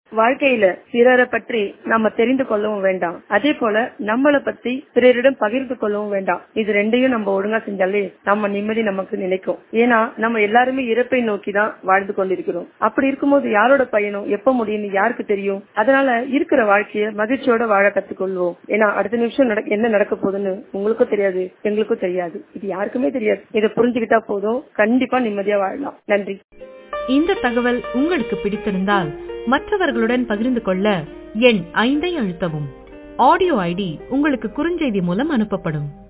வாழ்க்கையில பிறரை பற்றி நம்ம தெரிந்து கொள்ளவும் வேண்டாம் அதே போல நம்மளை பத்தி பிறரிடம் பகிர்ந்து கொள்ளவும் வேண்டாம் இது ரெண்டையும் நம்ம ஒழுங்கா செஞ்சாலே நம்ம நிம்மதி நமக்கு நினைக்கும் ஏன்னா நம்ம எல்லாருமே இறப்பை நோக்கி தான் வாழ்ந்து கொண்டிருக்கிறோம் அப்படி இருக்கும்போது யாரோட பயணம் எப்ப முடியும்னு யாருக்கு தெரியும் அதனால இருக்கிற வாழ்க்கைய மகிழ்ச்சியோட வாழ கத்துக்கொள்வோம் ஏன்னா அடுத்த நிமிஷம் நடக்க- என்ன நடக்க போகுதுன்னு உங்களுக்கும் தெரியாது எங்களுக்கும் தெரியாது இது யாருக்குமே தெரியாது இதை புரிஞ்சுக்கிட்டா போதும் கண்டிப்பா நிம்மதியா வாழலாம் நன்றி இந்த தகவல் உங்களுக்கு பிடித்திருந்தால் மற்றவர்களுடன் பகிர்ந்து கொள்ள எண் ஐந்தை அழுத்தவும் ஆடியோ ஐடி உங்களுக்கு குறுஞ்செய்தி மூலம் அனுப்பப்படும்